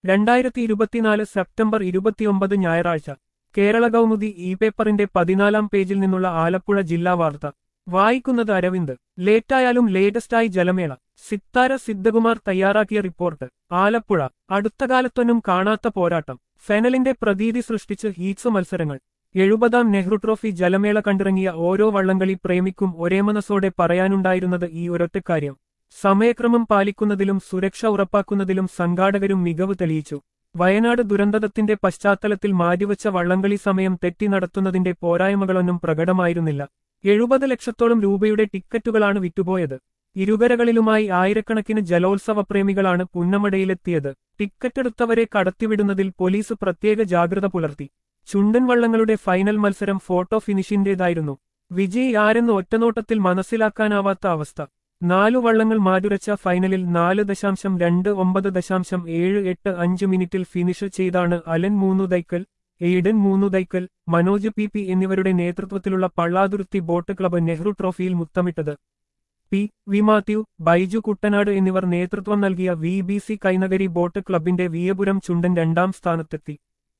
രണ്ടായിരത്തി ഇരുപത്തിനാല് സെപ്റ്റംബർ ഇരുപത്തിയൊമ്പത് ഞായറാഴ്ച കേരള കൗമുദി ഇ പേപ്പറിന്റെ പതിനാലാം പേജിൽ നിന്നുള്ള ആലപ്പുഴ ജില്ലാ വാർത്ത വായിക്കുന്നത് അരവിന്ദ് ലേറ്റായാലും ലേറ്റസ്റ്റായി ജലമേള സിത്താര സിദ്ധകുമാർ തയ്യാറാക്കിയ റിപ്പോർട്ട് ആലപ്പുഴ അടുത്ത കാലത്തൊന്നും കാണാത്ത പോരാട്ടം ഫെനലിന്റെ പ്രതീതി സൃഷ്ടിച്ച് ഹീറ്റ്സ് മത്സരങ്ങൾ എഴുപതാം നെഹ്റു ട്രോഫി ജലമേള കണ്ടിറങ്ങിയ ഓരോ വള്ളംകളി പ്രേമിക്കും ഒരേ മനസ്സോടെ പറയാനുണ്ടായിരുന്നത് ഈ ഒരൊറ്റക്കാര്യം സമയക്രമം പാലിക്കുന്നതിലും സുരക്ഷ ഉറപ്പാക്കുന്നതിലും സംഘാടകരും മികവ് തെളിയിച്ചു വയനാട് ദുരന്തത്തിന്റെ പശ്ചാത്തലത്തിൽ മാറ്റിവച്ച വള്ളംകളി സമയം തെറ്റി നടത്തുന്നതിന്റെ പോരായ്മകളൊന്നും പ്രകടമായിരുന്നില്ല എഴുപത് ലക്ഷത്തോളം രൂപയുടെ ടിക്കറ്റുകളാണ് വിറ്റുപോയത് ഇരുകരകളിലുമായി ആയിരക്കണക്കിന് ജലോത്സവ പ്രേമികളാണ് പുന്നമടയിലെത്തിയത് ടിക്കറ്റെടുത്തവരെ കടത്തിവിടുന്നതിൽ പോലീസ് പ്രത്യേക ജാഗ്രത പുലർത്തി ചുണ്ടൻ വള്ളങ്ങളുടെ ഫൈനൽ മത്സരം ഫോട്ടോ ഫിനിഷിന്റേതായിരുന്നു വിജയ് ആരെന്ന് ഒറ്റനോട്ടത്തിൽ മനസ്സിലാക്കാനാവാത്ത അവസ്ഥ നാലു വള്ളങ്ങൾ മാറ്റുരച്ച ഫൈനലിൽ നാല് ദശാംശം രണ്ട് ഒമ്പത് ദശാംശം ഏഴ് എട്ട് അഞ്ച് മിനിറ്റിൽ ഫിനിഷ് ചെയ്താണ് Alan Moonnuthaikkal Aidan Moonnuthaikkal Manoj P P എന്നിവരുടെ നേതൃത്വത്തിലുള്ള പള്ളാതുരുത്തി ബോട്ട് ക്ലബ്ബ് നെഹ്റു ട്രോഫിയിൽ മുത്തമിട്ടത് പി വി മാത്യു ബൈജു കുട്ടനാട് എന്നിവർ നേതൃത്വം നൽകിയ V B C Kainakary boat ക്ലബിന്റെ വിയപുരം ചുണ്ടൻ രണ്ടാം സ്ഥാനത്തെത്തി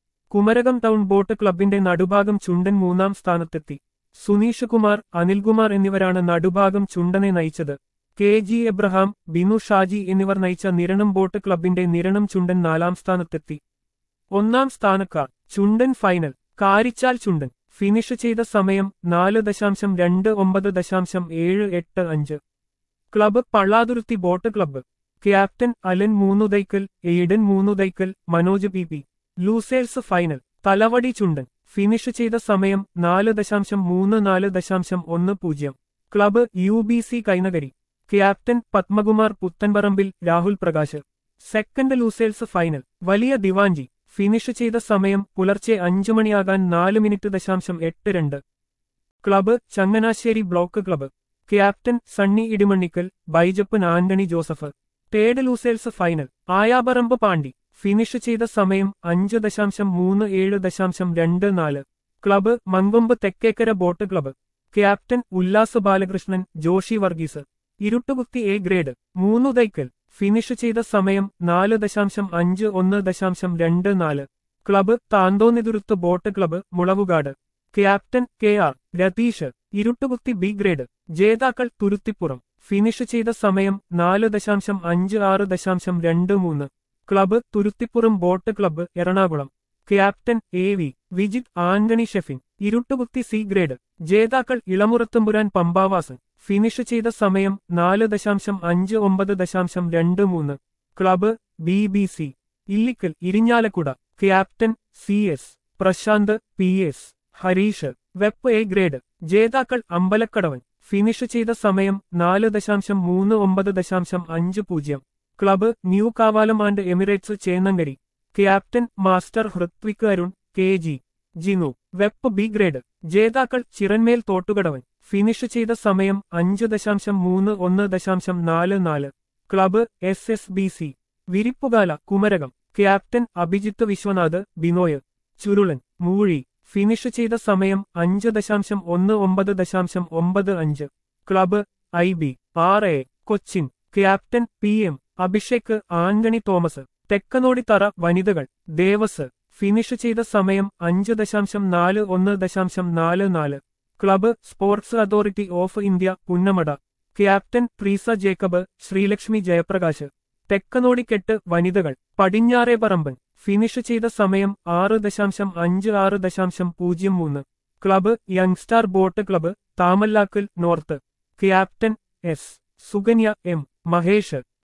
കുമരകം ടൗൺ ബോട്ട് ക്ലബിന്റെ നടുഭാഗം ചുണ്ടൻ മൂന്നാം സ്ഥാനത്തെത്തി സുനീഷ് കുമാർ അനിൽകുമാർ എന്നിവരാണ് നടുഭാഗം ചുണ്ടനെ നയിച്ചത് കെ ജി എബ്രഹാം ബിനു ഷാജി എന്നിവർ നയിച്ച നിരണം ബോട്ട് ക്ലബിന്റെ നിരണം ചുണ്ടൻ നാലാം സ്ഥാനത്തെത്തി ഒന്നാം സ്ഥാനക്കാർ ചുണ്ടൻ ഫൈനൽ കാരിച്ചാൽ ചുണ്ടൻ ഫിനിഷ് ചെയ്ത സമയം നാല് ദശാംശം രണ്ട് ഒമ്പത് ദശാംശം ഏഴ് എട്ട് അഞ്ച് club Pallathuruthy boat club captain Alan Moonnuthaikkal Aidan Moonnuthaikkal Manoj P P losers final Thalavady chundan finish ചെയ്ത സമയം നാല് ദശാംശം മൂന്ന് നാല് ദശാംശം ഒന്ന് പൂജ്യം club U B C Kainakary captain Padmakumar Puthenparambil Rahul Prakash second losers final Valiya Diwanji finish ചെയ്ത സമയം പുലർച്ചെ അഞ്ചു മണിയാകാൻ നാല് മിനിറ്റ് ദശാംശം എട്ട് രണ്ട് club Changanassery block club captain Sunny Edimannickal Baijappan Antony Joseph third losers final Ayaparambu Pandi finish ചെയ്ത സമയം അഞ്ച് ദശാംശം മൂന്ന് ഏഴ് ദശാംശം രണ്ട് നാല് club Mankombu Thekkekara boat club captain Ullas Balakrishnan Joshy Varghese Iruttukuthy A grade Moonnuthaikkal finish ചെയ്ത സമയം നാല് ദശാംശം അഞ്ച് ഒന്ന് ദശാംശം രണ്ട് നാല് club Thanthonnithuruth boat club Mulavukad captain K R Ratheesh Iruttukuthy B grade ജേതാക്കൾ തുരുത്തിപ്പുറം ഫിനിഷ് ചെയ്ത സമയം നാല് ദശാംശം അഞ്ച് ആറ് ദശാംശം രണ്ട് മൂന്ന് club Thuruthipuram boat club Ernakulam captain A V Vijith Antony Shefin Iruttukuthy C grade ജേതാക്കൾ ഇളമുറത്തുമ്പുരാൻ പമ്പാവാസൻ ഫിനിഷ് ചെയ്ത സമയം നാല് ദശാംശം അഞ്ച് ഒമ്പത് ദശാംശം രണ്ട് മൂന്ന് club B B C Illickal Irinjalakuda captain C S Prashanth P S Harish veppu A grade ജേതാക്കൾ അമ്പലക്കടവൻ ഫിനിഷ് ചെയ്ത സമയം നാല് ദശാംശം മൂന്ന് ഒമ്പത് ദശാംശം അഞ്ച് പൂജ്യം club new Kavalam and Emirates Chennankary captain master Hrithik Arun K G Jinu veppu B grade ജേതാക്കൾ ചിറന്മേൽ തോട്ടുകടവൻ ഫിനിഷ് ചെയ്ത സമയം അഞ്ച് ദശാംശം മൂന്ന് ഒന്ന് ദശാംശം നാല് നാല് club S S B C Viripukala Kumarakom captain Abhijith Viswanath Binoy Churulan Moozhi finish ചെയ്ത സമയം അഞ്ച് ദശാംശം ഒന്ന് ഒമ്പത് ദശാംശം ഒമ്പത് അഞ്ച് club I B R A Cochin captain P M Abhishek Antony Thomas Thekkanodithara വനിതകൾ ദേവസ് ഫിനിഷ് ചെയ്ത സമയം അഞ്ച് ദശാംശം നാല് ഒന്ന് ദശാംശം നാല് നാല് club sports authority of India Punnamada captain Preesa Jacob Sreelakshmi Jayaprakash Thekkanodikettu വനിതകൾ പടിഞ്ഞാറേ പറമ്പൻ ഫിനിഷ് ചെയ്ത സമയം ആറ് ദശാംശം അഞ്ച് ആറ് ദശാംശം പൂജ്യം മൂന്ന് club young star boat club Thamallakkal north captain S Sukanya M Mahesh